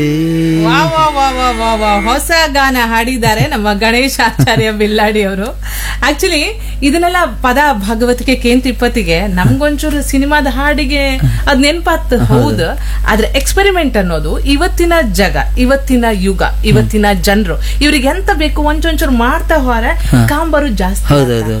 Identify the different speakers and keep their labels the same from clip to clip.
Speaker 1: ವಾ ವಾ ವಾ ವಾ ವಾ ವಾ ಹೊಸ ಗಾನ ಹಾಡಿದ್ದಾರೆ ನಮ್ಮ ಗಣೇಶ್ ಆಚಾರ್ಯ ಬಿಲ್ಲಾಡಿ ಅವರು ಆಕ್ಚುಲಿ ಇದನ್ನೆಲ್ಲ ಪದ ಭಾಗವತಿಕೆ ಕೇಂದ್ರ ಇಪ್ಪತ್ತಿಗೆ ನಮ್ಗೊಂಚೂರು ಸಿನಿಮಾದ ಹಾಡಿಗೆ ಅದ್ ನೆನ್ಪಾತ್ ಹೌದು ಆದ್ರೆ ಎಕ್ಸ್ಪೆರಿಮೆಂಟ್ ಅನ್ನೋದು ಇವತ್ತಿನ ಜಗ ಇವತ್ತಿನ ಯುಗ ಇವತ್ತಿನ ಜನರು ಇವ್ರಿಗೆ ಎಂತ ಬೇಕು ಒಂಚೊಂಚೂರು ಮಾಡ್ತಾ ಹೋರ ಕಾಂಬರು ಜಾಸ್ತಿ
Speaker 2: ಹೌದೌದು.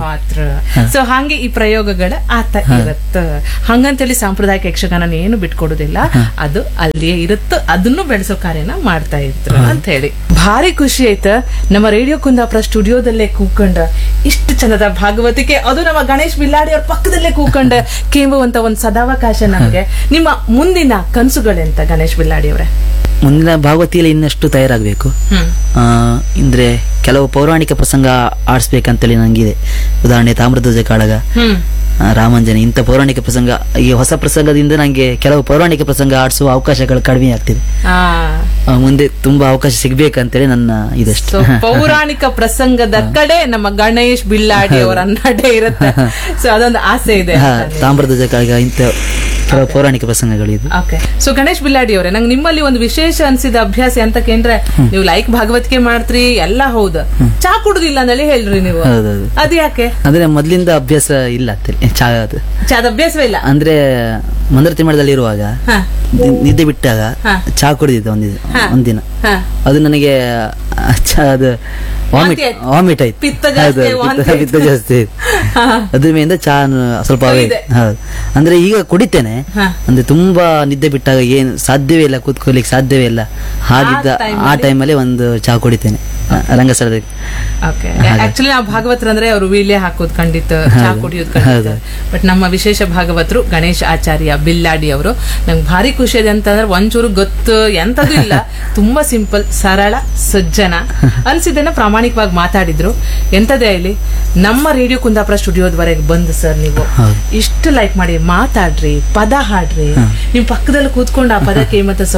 Speaker 1: ಸೊ ಹಾಗೆ ಈ ಪ್ರಯೋಗಗಳ ಆತ ಇರತ್ತ ಹಂಗಂತೇಳಿ ಸಾಂಪ್ರದಾಯಿಕ ಯಕ್ಷಗಾನ ಏನು ಬಿಟ್ಕೊಡುದಿಲ್ಲ ಅದು ಅಲ್ಲಿಯೇ ಇರುತ್ತ ಅದನ್ನು ಬೆಳೆಸೋ ಕಾರ್ಯನ ಮಾಡ್ತಾ ಇದ್ರು ಅಂತ ಹೇಳಿ ಭಾರಿ ಖುಷಿ ಆಯ್ತ ನಮ್ಮ ರೇಡಿಯೋ ಕುಂದಾಪುರ ಸ್ಟುಡಿಯೋದಲ್ಲೇ ಕೂಕೊಂಡ ಇಷ್ಟು ಚಂದದ ಭಾಗವತಿಕೆ ಅದು ನಮ್ಮ ಗಣೇಶ್ ಬಿಲ್ಲಾಡಿ ಅವ್ರ ಪಕ್ಕದಲ್ಲೇ ಕೂಕೊಂಡ ಕೇಂಬುವಂತ ಒಂದು ಸದಾವಕಾಶ ನಮಗೆ ನಿಮ್ಮ ಮುಂದಿನ ಕನಸುಗಳೆಂತ ಗಣೇಶ್ ಬಿಲ್ಲಾಡಿ ಅವರೇ
Speaker 2: ಮುಂದಿನ ಭಾಗವತಿಯಲ್ಲಿ ಇನ್ನಷ್ಟು ತಯಾರಾಗಬೇಕು
Speaker 1: ಹ್ಮ್
Speaker 2: ಅಂದ್ರೆ ಕೆಲವು ಪೌರಾಣಿಕ ಪ್ರಸಂಗ ಆಡಿಸ್ಬೇಕಂತೇಳಿ ನಂಗಿದೆ ಉದಾಹರಣೆ ತಾಮ್ರಧ್ವಜ ಕಾಳಗ
Speaker 1: ಹ್ಮ್
Speaker 2: ಆ, ರಾಮಾಂಜನ ಇಂಥ ಪೌರಾಣಿಕ ಪ್ರಸಂಗ ಈ ಹೊಸ ಪ್ರಸಂಗದಿಂದ ನಂಗೆ ಕೆಲವು ಪೌರಾಣಿಕ ಪ್ರಸಂಗ ಆಡಿಸುವ ಅವಕಾಶಗಳು ಕಡಿಮೆ ಆಗ್ತಿದೆ
Speaker 1: ಆ
Speaker 2: ಆ, ಮುಂದೆ ತುಂಬಾ ಅವಕಾಶ ಸಿಗ್ಬೇಕಂತೇಳಿ ನನ್ನ ಇದಷ್ಟು
Speaker 1: ಸೊ ಪೌರಾಣಿಕ ಪ್ರಸಂಗದ ಕಡೆ ನಮ್ಮ ಗಣೇಶ್ ಬಿಲ್ಲಾಡಿ ಅವರ ನಡೆ ಇರುತ್ತೆ ಸೊ ಅದೊಂದು ಆಸೆ ಇದೆ
Speaker 2: ಹಾ, ತಾಮ್ರಧ್ವಜ ಕಾಳಗ ಇಂಥ ಕೆಲವು ಪೌರಾಣಿಕ ಪ್ರಸಂಗಗಳು ಇದು
Speaker 1: ಓಕೆ ಸೊ ಗಣೇಶ್ ಬಿಲ್ಲಾಡಿ ಅವರೇ ನಂಗೆ ನಿಮ್ಮಲ್ಲಿ ಒಂದು ವಿಶೇಷ ಅನ್ಸಿದ ಅಭ್ಯಾಸ ಅಂತ ಕೇಂದ್ರೆ ನೀವು ಲೈಕ್ ಭಾಗವತಿಕೆ ಮಾಡ್ತೀರಿ ಎಲ್ಲ ಹೌದು ಚಾ ಕುಡುದಿಲ್ಲ ಅಂದೇಳಿ ಹೇಳ್ರಿ ನೀವು
Speaker 2: ಹೌದೌದು
Speaker 1: ಅದ್ ಯಾಕೆ
Speaker 2: ಅಂದ್ರೆ ಮೊದ್ಲಿಂದ ಅಭ್ಯಾಸ ಇಲ್ಲ ಅಂತೇಳಿ ಚಾ ಅದು
Speaker 1: ಚಾದ ಅಭ್ಯಾಸವೇ ಇಲ್ಲ
Speaker 2: ಅಂದ್ರೆ ಮಂದ್ರ ತಿಮ್ಮಳದಲ್ಲಿ ಇರುವಾಗ
Speaker 1: ಹ,
Speaker 2: ನಿ- ನಿದ್ದೆ ಬಿಟ್ಟಾಗ
Speaker 1: ಹಾ.
Speaker 2: ಚಾ ಕುಡಿದಿದ್ದೆ ಒಂದಿನ
Speaker 1: ಹಾ.
Speaker 2: ಒಂದಿನ
Speaker 1: ಹ.
Speaker 2: ಅದು ನನಗೆ ಆ ಚಾ ಅದು ವಾಮಿಟ್
Speaker 1: ವಾಂತಿ ಆಯ್ತು.
Speaker 2: ವಾಮಿಟ್ ಆಯ್ತು
Speaker 1: ಪಿತ್ತ ಜಾಸ್ತಿ,
Speaker 2: ಹೌದು,
Speaker 1: ವಾಂತಿ
Speaker 2: ಪಿತ್ತ- ಪಿತ್ತ
Speaker 1: ಆಯ್ತು.
Speaker 2: ಜಾಸ್ತಿ ಆಯ್ತು.
Speaker 1: ಹಾ.
Speaker 2: ಅದ್ರ ಮೇಲಿಂದ ಚಾ ಸ್ವಲ್ಪ ಅವೇ
Speaker 1: ಇದೆ.
Speaker 2: ಹೌದು ಅಂದ್ರೆ ಈಗ ಕುಡಿತೇನೆ
Speaker 1: ಹಾ.
Speaker 2: ಅಂದ್ರೆ ತುಂಬಾ ನಿದ್ದೆ ಬಿಟ್ಟಾಗ ಏನು ಸಾಧ್ಯವೇ ಇಲ್ಲ ಕೂತ್ಕೊಳ್ಳಿಕ್ಕೆ ಸಾಧ್ಯವೇ ಇಲ್ಲ ಹಾಗಿದ್ದ
Speaker 1: time
Speaker 2: ಆ ಟೈಮಲ್ಲಿ ಒಂದು ಚಾ ಕುಡಿತೇನೆ ಆ, ರಂಗಸ್ಥಳದಲ್ಲಿ
Speaker 1: ಓಕೆ ಆಕ್ಚುಲಿ ನಾವು ಭಾಗವತರು ಅಂದ್ರೆ ಅವರು ವೀಳ್ಯ ಹಾಕೋದು ಖಂಡಿತ ಚಾ
Speaker 2: ಹೌದು.
Speaker 1: ಕುಡಿಯೋದು ಖಂಡಿತ
Speaker 2: ಹೌದು.
Speaker 1: ಬಟ್ ನಮ್ಮ ವಿಶೇಷ ಭಾಗವತರು ಗಣೇಶ್ ಆಚಾರ್ಯ ಬಿಲ್ಲಾಡಿ ಅವರು ನಂಗೆ ಭಾರಿ ಖುಷಿ ಇದೆ ಅಂತಂದ್ರೆ ಒಂಚೂರು ಗೊತ್ತು ಎಂತದೂ ಇಲ್ಲ ತುಂಬಾ ಸಿಂಪಲ್ ಸರಳ ಸಜ್ಜನ ಅನ್ಸಿದ್ದನ್ನ ಪ್ರಾಮಾಣಿಕವಾಗಿ ಮಾತಾಡಿದ್ರು ಎಂತದೇ ಇಲ್ಲಿ ನಮ್ಮ ರೇಡಿಯೋ ಕುಂದಾಪುರ ಸ್ಟುಡಿಯೋದವರೆಗೆ ಬಂದು ಸರ್ ನೀವು
Speaker 2: ಹೌದು.
Speaker 1: ಇಷ್ಟು ಲೈಕ್ ಮಾಡಿ ಮಾತಾಡ್ರಿ ಪದ ಹಾಡ್ರಿ ನಿಮ್ ಪಕ್ಕದಲ್ಲಿ ಕೂತ್ಕೊಂಡು ಆ ಪದಕ್ಕೆ ಮತ್ತೆ